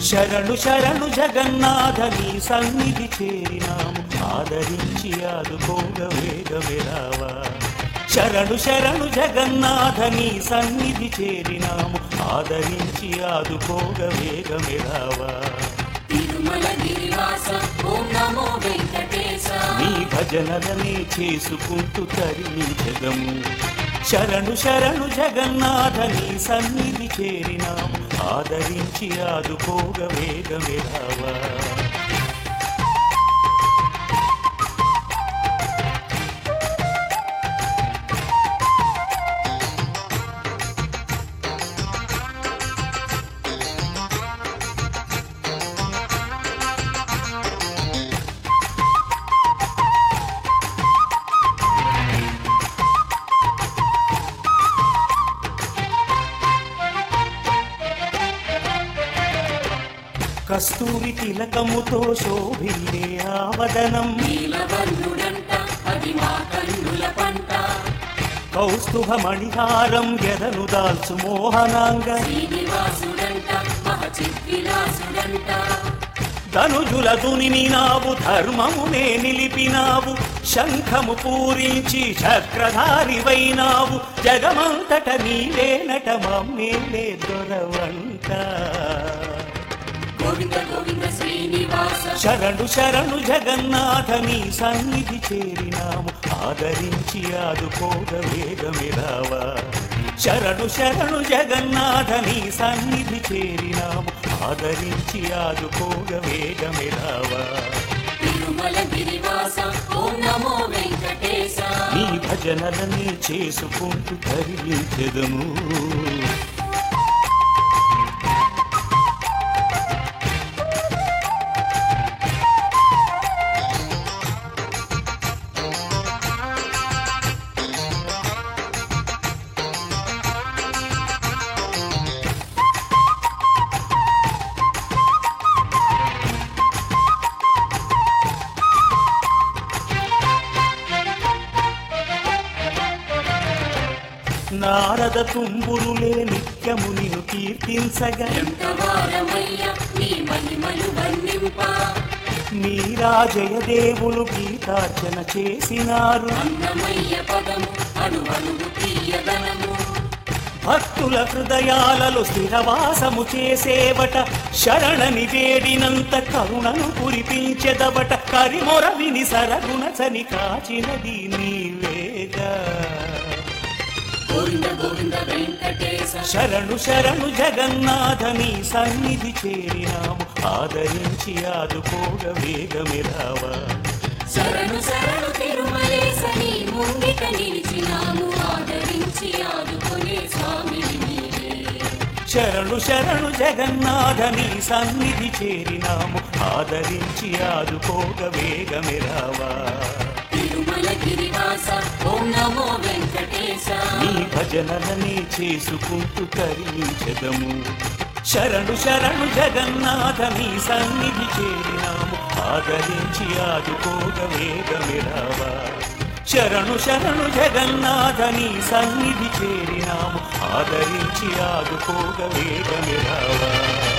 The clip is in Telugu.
శరణు శరణు జగన్నాథ నీ సన్నిధి చేరినాము ఆదరించి ఆదుకోగ వేగమిరావా శరణు శరణు జగన్నాథ నీ సన్నిధి చేరినాము ఆదరించి ఆదుకోగ వేగమిరావా తిరుమల గిరివాస ఓం నమో వెంకటేశ నీ భజనలనే చేసుకుంటూ తరించదము శరణు శరణు జగన్నాథ నీ సన్నిధి చేరినాము ఆదరించి ఆదుకోగ వేగమిరావా కస్తూరి తిలకముతో శోభిల్లే ఆవదనం నీలవల్లుడంట అది మా కన్నుల పంట కౌస్తుభ మణిహారం ఎదను దాల్చు మోహనాంగ శ్రీనివాసుడంట మహచిద్విలాసుడంట ధనుజుల దునిని నావు ధర్మమునే నిలిపినావు శంఖము పూరించి చక్రధారివైనావు జగమంతట నీవేనట మమ్మేలే దొరవంట గోవింద గోవింద శ్రీనివాస శరణు శరణు జగన్నాథ నీ సన్నిధి చేరినాము ఆదరించి ఆదుకోగ వేగమిరావా శరణు శరణు జగన్నాథ నీ సన్నిధి చేరినాము ఆదరించి ఆదుకోగ వేగమిరావా తిరుమల గిరివాస ఓం నమో వెంకటేశ నీ భజనలని చేసుకుంటూ తరించెదము నారద తుంబురులే నిత్యము నిన్ను కీర్తించగా ఎంత వారమయ్య నీ మహిమలు వర్ణింప నీరాజయ దేవులు గీతార్చన చేసినారు అన్నమయ్య పదము అణు అణువు తీయదనము భక్తుల హృదయాలలో స్థిరవాసము చేసేవట శరణని వేడినంత కరుణను కురిపించెదవట కరిమొర విని సరగుణ చని కాచినది నీవేగా గోవింద గోవింద వెంకటేశ శరణు శరణు జగన్నాథ నీ సన్నిధి చేరినాము ఆదరించి ఆదుకోగ వేగమిరావా శరణు శరణు తిరుమలేశ నీ ముంగిట నిలిచినాము ఆదరించి ఆదుకునే స్వామిని నీవే శరణు శరణు జగన్నాథ నీ సన్నిధి చేరినాము ఆదరించి ఆదుకోగ వేగమిరావా తిరుమల గిరివాస ఓం నమో వెంకటేశ నీ భజనలని చేసుకుంటూ తరించదము శరణు శరణు జగన్నాథ నీ సన్నిధి చేరినాము ఆదరించి ఆదుకోగ వేగమిరావా శరణు శరణు జగన్నాథ నీ సన్నిధి చేరినాము ఆదరించి ఆదుకోగ వేగమిరావా